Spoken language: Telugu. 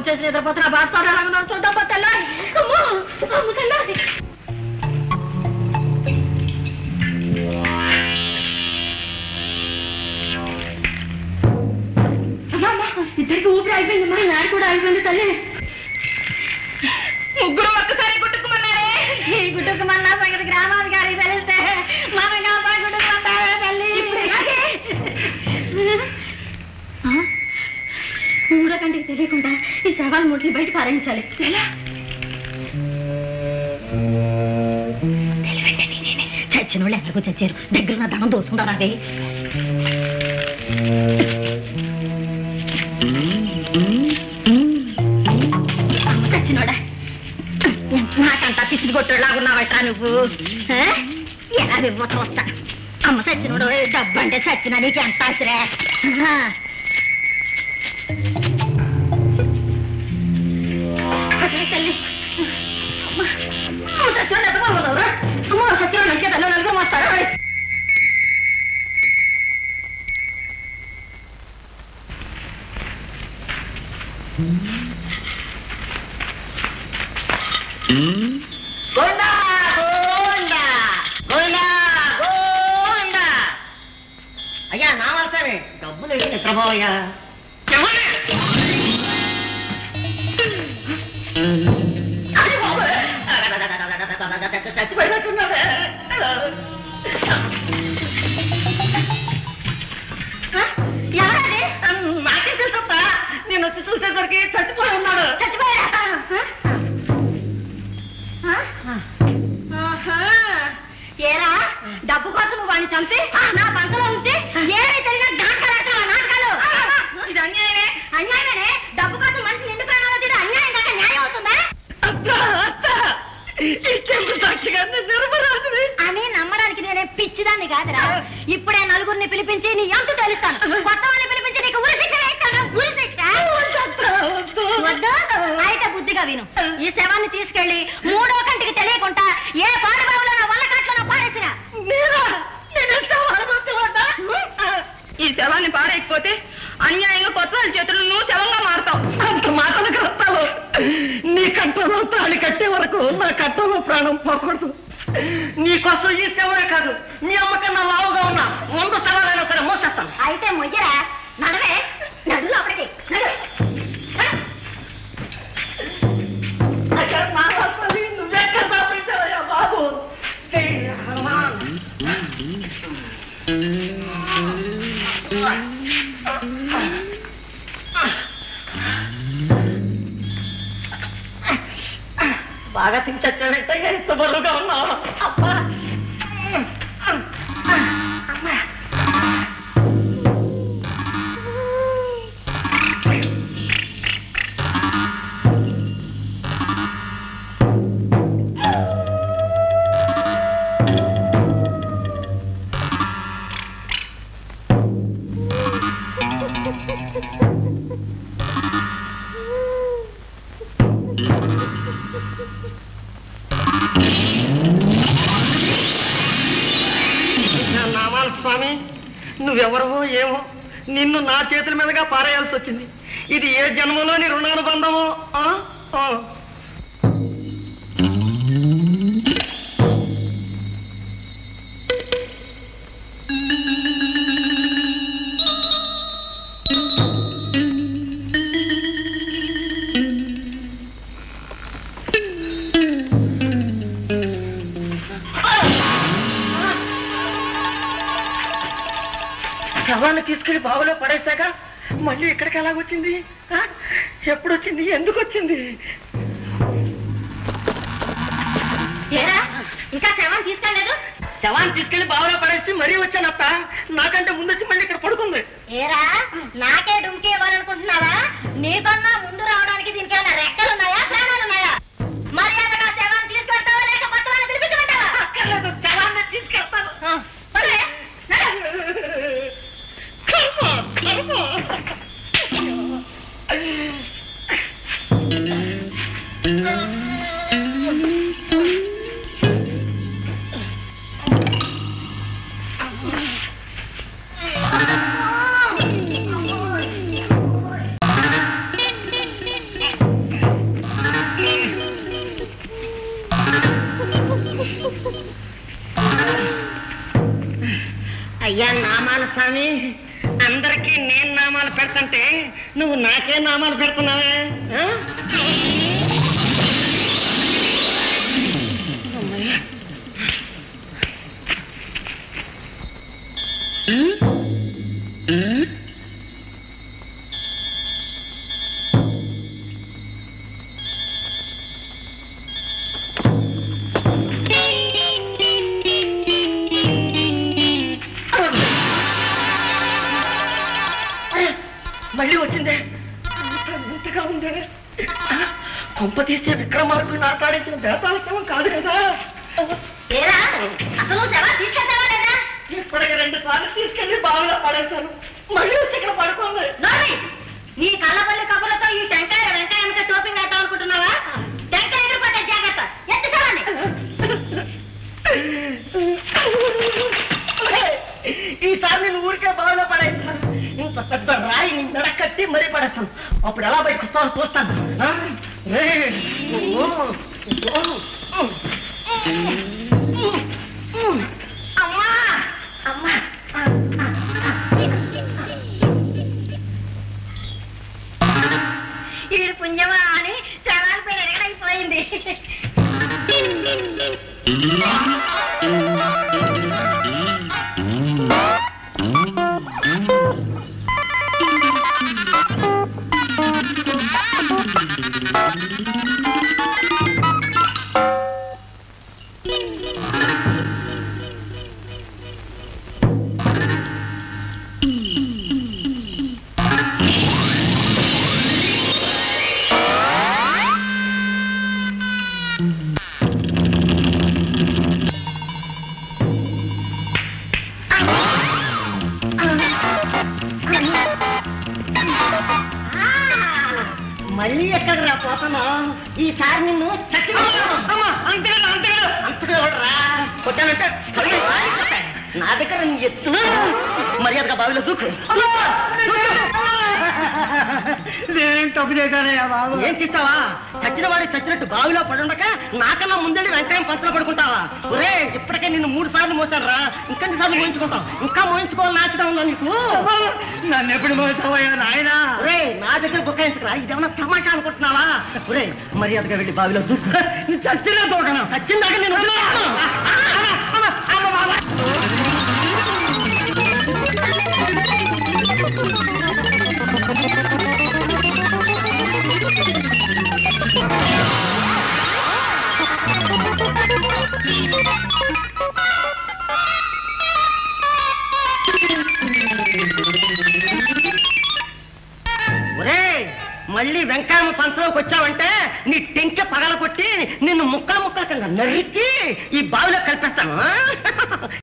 భోంచేసి నిద్రపోతున్నా బాధ ఎలాగో చూద్దాం పోతల్లా అమ్మో అమ్మకల్లా ఇద్దరికి ఊపిరి అయిపోయింది మరి నాడు కూడా అయిపోయింది తల్లి ముగ్గురు ఒక్కసారి గుట్టుకుమన్నారే ఈ గుట్టుకుమన్నా సంగతి గ్రామాధికారికి తెలిస్తే మన కాపా గుట్టుకుమంటారే తల్లి మూడో కంటికి తెలియకుండా ఈ శవాలు ముట్లు బయట పారించాలి ఎలా చచ్చిన వాళ్ళు ఎలాగో చచ్చారు దగ్గర నా ధనం దోసుకుంటారు అదే చచ్చినోడా నాకంతా పిసిరి కొట్టేలాగున్నావట నువ్వు ఆ? ఎలా ఇవ్వ చూస్తా అమ్మ చచ్చినోడు డబ్బు అంటే చచ్చిన నీకు ఎంత ఆశరే ఆ. అదే తల్లి అమ్మ, అమ్మ చచ్చినోడు ఎంత బాగున్నావురా? అమ్మ చచ్చినోడు నలిగే తల్లి నలుగు మోస్తారా గోవిందా గోవిందా గోవిందా గోవిందా అయ్యా నా వలసమే డబ్బులు వెళ్ళి నిద్రపోయా ఎవరది నాకేం తెలుసప్ప నేను వచ్చి చూసేసరికి చచ్చిపోయి ఉన్నాడు చచ్చిపోయా ఏరా డబ్బు కోసం నువ్వు వాడిని చంపి నా పంటలో ఉంచి ఏమై జరిగినా నాటకాలు నాటకాలు ఇది అన్యాయమే అన్యాయమేనే డబ్బు కోసం మనిషి నిండు ప్రాణాలు తీయడం అన్యాయం కాక న్యాయం అవుతుందా అని నమ్మడానికి నేనే పిచ్చిదాన్ని కాదురా ఇప్పుడే నలుగురిని పిలిపించి నీ ఎంత తెలుస్తాను కొత్త వాళ్ళని పిలిపించి నీకు ఉరి శిక్ష వేస్తాను ఉరి శిక్ష వద్దు అయితే బుద్ధిగా విను ఈ శవాన్ని తీసుకెళ్లి మూడో కంటికి తెలియకుండా ఏ పాడుబాబులో నా వల్ల కాట్లలో పారేసిన ఈ శవాన్ని పారేయకపోతే అన్యాయంగా కొత్త వాళ్ళ చేతులు నువ్వు శవంగా మారుతావు అంత మాటలు కడతావు నీ కట్టలో తాళి కట్టే వరకు నా కట్టలో ప్రాణం పోకూడదు నీకోసం ఈ సేవే కాదు మీ అమ్మకన్నా లావుగా ఉన్నా వంద సవాలైనా సరే మోసేస్తాను అయితే మొయ్యరా నడవే నడు లోపలికి నడు అయ్యా, నా వసతి నువ్వెక్కడ దాపించావయ్యా బాబు జై హనుమాన్ బాగా తిని చచ్చాడంటే ఎంత బరువుగా ఉన్నావు అబ్బా నామాల స్వామి నువ్వెవరవో ఏమో నిన్ను నా చేతుల మీదుగా పారేయాల్సి వచ్చింది ఇది ఏ జన్మలోని రుణానుబంధమో ఆ? ఆ. శవాన్ని తీసుకెళ్లి బావిలో పడేశాక మళ్ళీ ఇక్కడికి ఎలాగొచ్చింది ఆ? ఎప్పుడు వచ్చింది ఎందుకు వచ్చింది ఏరా ఇంకా శవాన్ని తీసుకెళ్ళలేదు శవాన్ని తీసుకెళ్లి బావిలో పడేసి మరీ వచ్చానత్త నాకంటే ముందు వచ్చి మళ్ళీ ఇక్కడ పడుకుంది ఏరా నాకే డుంకి ఇవ్వాలనుకుంటున్నావా నీకన్నా ముందు రావడానికి దీనికి ఏమైనా రెక్కలు ఉన్నాయా ప్రాణాలు ఉన్నాయా మర్యాదగా శవాన్ని తీసుకెళ్తావా లేక కొత్త వాళ్ళని పిలిపించమంటావా అక్కర్లేదు శవాన్ని తీసుకెళ్తాను ఆ, పర్లే, నడు. కర్మ, కర్మ. అయ్యా నామాల స్వామి అందరికీ నేను నామాలు పెడతంటే నువ్వు నాకే నామాలు పెడుతున్నావే ఆ? అరే, మళ్ళీ వచ్చిందే అంత వింతగా ఉందే కొంప తీసే విక్రమార్కులు నాటాడించిన బేతాల శవం కాదు కదా ఏరా అసలు శవ తీసుకెళ్తావా లేదా ఇప్పటికి రెండు సార్లు తీసుకెళ్లి బావిలో పడేశాను మళ్ళీ వచ్చి ఇక్కడ పడుకోండి నోరి నీ కళ్ళపల్లి కబుర్లతో ఈ టెంకాయ వెంకాయ అంతా టోపింగ్ వేద్దాం అనుకుంటున్నావా టెంకాయ ఎగిరిపోతే జాగ్రత్త ఎంత చవండి ఈసారి నేను ఊరికే బావిలో పడేస్తాను ఇంత పెద్ద రాయి నీ మెడ కట్టి మరీ పడేస్తాను అప్పుడు ఎలా బయటకు వస్తావో చూస్తాను ఆ? రే. ఓ, ఓ, ఓ. అమ్మా అమ్మా ఈ పుణ్యమా అని శవాల పేరు ఎరగడైపోయింది మళ్ళీ ఎక్కడ రా పోతాను ఈసారి నిన్ను చచ్చిపోతాను అంతే అంతే అంతగా రా కొట్టానంటే కళ్ళు రాలిపోతాయి. నా దగ్గర నీ ఎత్తు మర్యాదగా బావిలో దూకు నేనేం తప్పు చేశానయ్యా బాబు ఏం చేస్తావా చచ్చిన వాడి చచ్చినట్టు బావిలో పడుండక నాకన్నా ముందడి వెంకయ్య పంచలో పడుకుంటావా ఒరే ఇప్పటికే నిన్ను మూడు సార్లు మోసాను రా ఇంకొన్ని సార్లు మోయించుకుంటాం ఇంకా మోయించుకోవాలి నాచుగా ఉందా నీకు నన్ను ఎప్పుడు మోసావయ్యా నాయనా ఒరే నా దగ్గర బుకాయించుకురా ఇదేమన్నా తమాషా అనుకుంటున్నావా ఒరే మర్యాదగా వెళ్ళి బావిలో దూకు చచ్చిన దూకను చచ్చిందాక నేను వదిలేయను. అమ్మ, అమ్మ, అమ్మ, బాబా. ఒరే మళ్ళీ వెంకాయమ్మ పంచలోకి వచ్చావంటే నీ టెంకె పగల కొట్టి నిన్ను ముక్కల ముక్కల కింద నరికి ఈ బావిలో కలిపేస్తాను